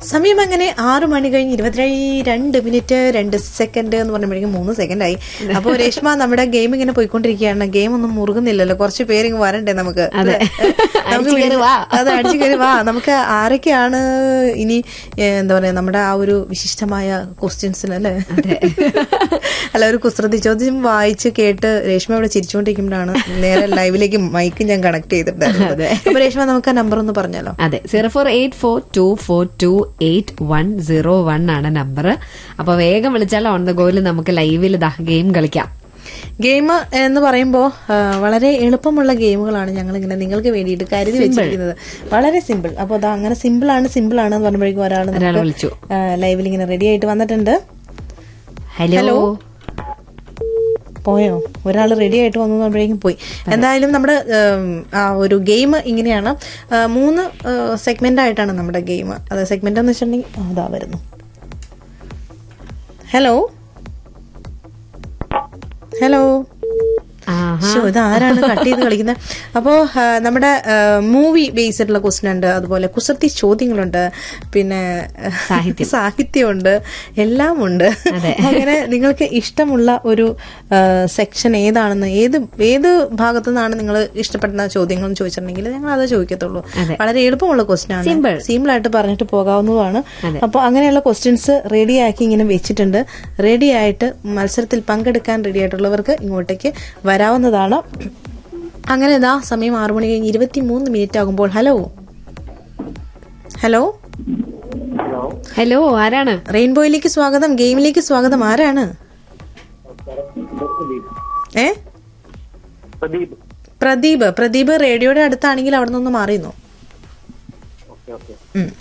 സമയം അങ്ങനെ ആറ് മണി കഴിഞ്ഞ് ഇരുപത്തി രണ്ട് മിനിറ്റ് രണ്ട് സെക്കൻഡ് എന്ന് പറഞ്ഞപ്പോഴേക്കും മൂന്ന് സെക്കൻഡ് ആയി അപ്പോൾ രേഷ്മ നമ്മുടെ ഗെയിം ഇങ്ങനെ പോയിക്കൊണ്ടിരിക്കുകയാണ് ഗെയിം ഒന്നും മുറുകുന്നില്ലല്ലോ കുറച്ച് പേരിങ് വരണ്ടേ നമുക്ക് അതെ. നമുക്ക് അടിച്ച് കയറി വീണ്ടും- വാ. അതെ അടിച്ചു കയറി വാ നമുക്ക് ആരൊക്കെയാണ് ഇനി ഏ, എന്താ പറയാ നമ്മുടെ ആ ഒരു വിശിഷ്ടമായ ക്വസ്റ്റ്യൻസിന് അല്ലേ അല്ല ഒരു കുസൃതി ചോദ്യം വായിച്ച് കേട്ട് രേഷ്മ ഇവിടെ ചിരിച്ചുകൊണ്ടിരിക്കുമ്പോഴാണ് നേരെ ലൈവിലേക്ക് മൈക്ക് ഞാൻ കണക്ട് ചെയ്തിട്ടുണ്ടായിരുന്നത് അപ്പൊ രേഷ്മ നമുക്ക് ആ നമ്പർ ഒന്ന് പറഞ്ഞാലോ അതെ zero four eight four two four two eight one zero one ആണ് നമ്പർ അപ്പൊ വേഗം വിളിച്ചാൽ ഓൺ ദ ഗോയിൽ നമുക്ക് ലൈവിൽ ഇതാ ഗെയിം കളിക്കാം ഗെയിം എന്ന് പറയുമ്പോൾ വളരെ എളുപ്പമുള്ള ഗെയിമുകളാണ് ഞങ്ങൾ ഇങ്ങനെ നിങ്ങൾക്ക് വേണ്ടിയിട്ട് കരുതി വെച്ചിരിക്കുന്നത് വളരെ സിമ്പിൾ അപ്പോൾ അതാ അങ്ങനെ സിമ്പിൾ ആണ് സിമ്പിൾ ആണ് എന്ന് പറഞ്ഞപ്പോഴേക്കും ഒരാൾ ഒരാൾ വിളിച്ചു ലൈവിൽ ഇങ്ങനെ റെഡി ആയിട്ട് വന്നിട്ടുണ്ട് ഹലോ പോയോ ഒരാൾ റെഡി ആയിട്ട് വന്നു പറയുമ്പോഴേക്കും പോയി എന്തായാലും നമ്മുടെ ഉം, ആ ഒരു ഗെയിം ഇങ്ങനെയാണ് ആ, മൂന്ന് സെഗ്മെന്റ് ആയിട്ടാണ് നമ്മുടെ ഗെയിം അത് സെഗ്മെന്റ് എന്ന് വെച്ചിട്ടുണ്ടെങ്കിൽ ആ, അതാ വരുന്നു ഹലോ ഹലോ ആഹാ ശോ, ഇത് ആരാണ് കട്ട് ചെയ്ത് കളിക്കുന്നത് അപ്പോൾ നമ്മുടെ മൂവി ബേസ്ഡ് ആയിട്ടുള്ള ക്വസ്റ്റ്യൻ ഉണ്ട് അതുപോലെ കുസൃതി ചോദ്യങ്ങളുണ്ട് പിന്നെ ആ, സാഹിത്യം. സാഹിത്യമുണ്ട് എല്ലാം ഉണ്ട് അതെ. അങ്ങനെ നിങ്ങൾക്ക് ഇഷ്ടമുള്ള ഒരു സെക്ഷൻ ഏതാണെന്ന് ഏത് ഏത് ഭാഗത്തു നിന്നാണ് നിങ്ങൾ ഇഷ്ടപ്പെടുന്ന ചോദ്യങ്ങൾ എന്ന് ചോദിച്ചിട്ടുണ്ടെങ്കിൽ ഞങ്ങൾ അത് ചോദിക്കത്തുള്ളൂ അതെ. വളരെ എളുപ്പമുള്ള ക്വസ്റ്റ്യൻ ആണ് Simple. സിമ്പിൾ ആയിട്ട് പറഞ്ഞിട്ട് പോകാവുന്നതാണ് അതെ. അപ്പോൾ അങ്ങനെയുള്ള ക്വസ്റ്റ്യൻസ് റെഡിയാക്കി ഇങ്ങനെ വെച്ചിട്ടുണ്ട് റെഡി ആയിട്ട് മത്സരത്തിൽ പങ്കെടുക്കാൻ റെഡി ആയിട്ടുള്ളവർക്ക് ഇങ്ങോട്ടേക്ക് വരാവുന്നതാണ് അങ്ങനെ ഇതാ സമയം ആറു മണി കഴിഞ്ഞ് ഇരുപത്തി മൂന്ന് മിനിറ്റ് ആകുമ്പോൾ ഹലോ ഹലോ ഹലോ ആരാണ് റെയിൻബോയിലേക്ക് സ്വാഗതം ഗെയിമിലേക്ക് സ്വാഗതം ആരാണ് ഏ പ്രദീപ് പ്രദീപ് പ്രദീപ് റേഡിയോയുടെ അടുത്താണെങ്കിൽ അവിടെ നിന്ന് മാറിയുന്നു ഓക്കെ ഓക്കെ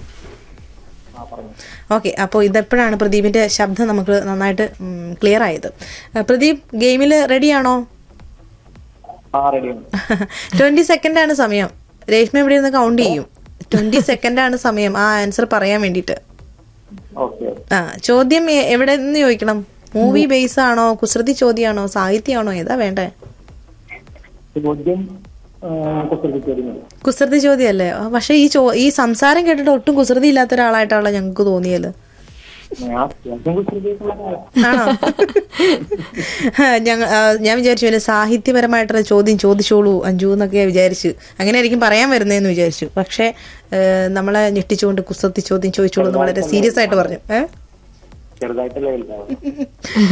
ഓക്കെ അപ്പോൾ ഇതെപ്പോഴാണ് പ്രദീപിന്റെ ശബ്ദം നമുക്ക് നന്നായിട്ട് ക്ലിയർ ആയത് ആ, പ്രദീപ് ഗെയിമിൽ റെഡിയാണോ ആ റെഡിയാണ് ട്വന്റി സെക്കൻഡ് ആണ് സമയം രേഷ്മ ഇവിടെ നിന്ന് കൗണ്ട് ചെയ്യും ട്വന്റി സെക്കൻഡ് ആണ് സമയം ആ ആൻസർ പറയാൻ വേണ്ടിയിട്ട് ഓക്കെ ആ ചോദ്യം എ- എവിടെ നിന്ന് ചോദിക്കണം മൂവി ബേസ് ആണോ കുസൃതി ചോദ്യമാണോ സാഹിത്യമാണോ ഏതാ വേണ്ടേ ചോദ്യം കുസൃതി ചോദ്യം കുസൃതി ചോദ്യമല്ലേ ആ, പക്ഷെ ഈ ചോ ഈ സംസാരം കേട്ടിട്ട് ഒട്ടും കുസൃതി ഇല്ലാത്ത ഒരാളായിട്ടാണല്ലോ ഞങ്ങൾക്ക് തോന്നിയത് ഞാൻ അത്യാവശ്യം കുസൃതിയൊക്കെയുള്ള ആളാ. ആണോ ഞങ്ങൾ ഞാൻ വിചാരിച്ചു വല്ല സാഹിത്യപരമായിട്ടുള്ള ചോദ്യം ചോദിച്ചോളൂ അഞ്ജു എന്നൊക്കെ വിചാരിച്ചു അങ്ങനെ ആയിരിക്കും പറയാൻ വരുന്നതെന്ന് വിചാരിച്ചു പക്ഷെ നമ്മളെ ഞെട്ടിച്ചുകൊണ്ട് കുസൃതി ചോദ്യം ചോദിച്ചോളൂ എന്ന് വളരെ സീരിയസ് ആയിട്ട് പറഞ്ഞു ഏഹ് ചെറുതായിട്ടല്ലേ വലുതാവും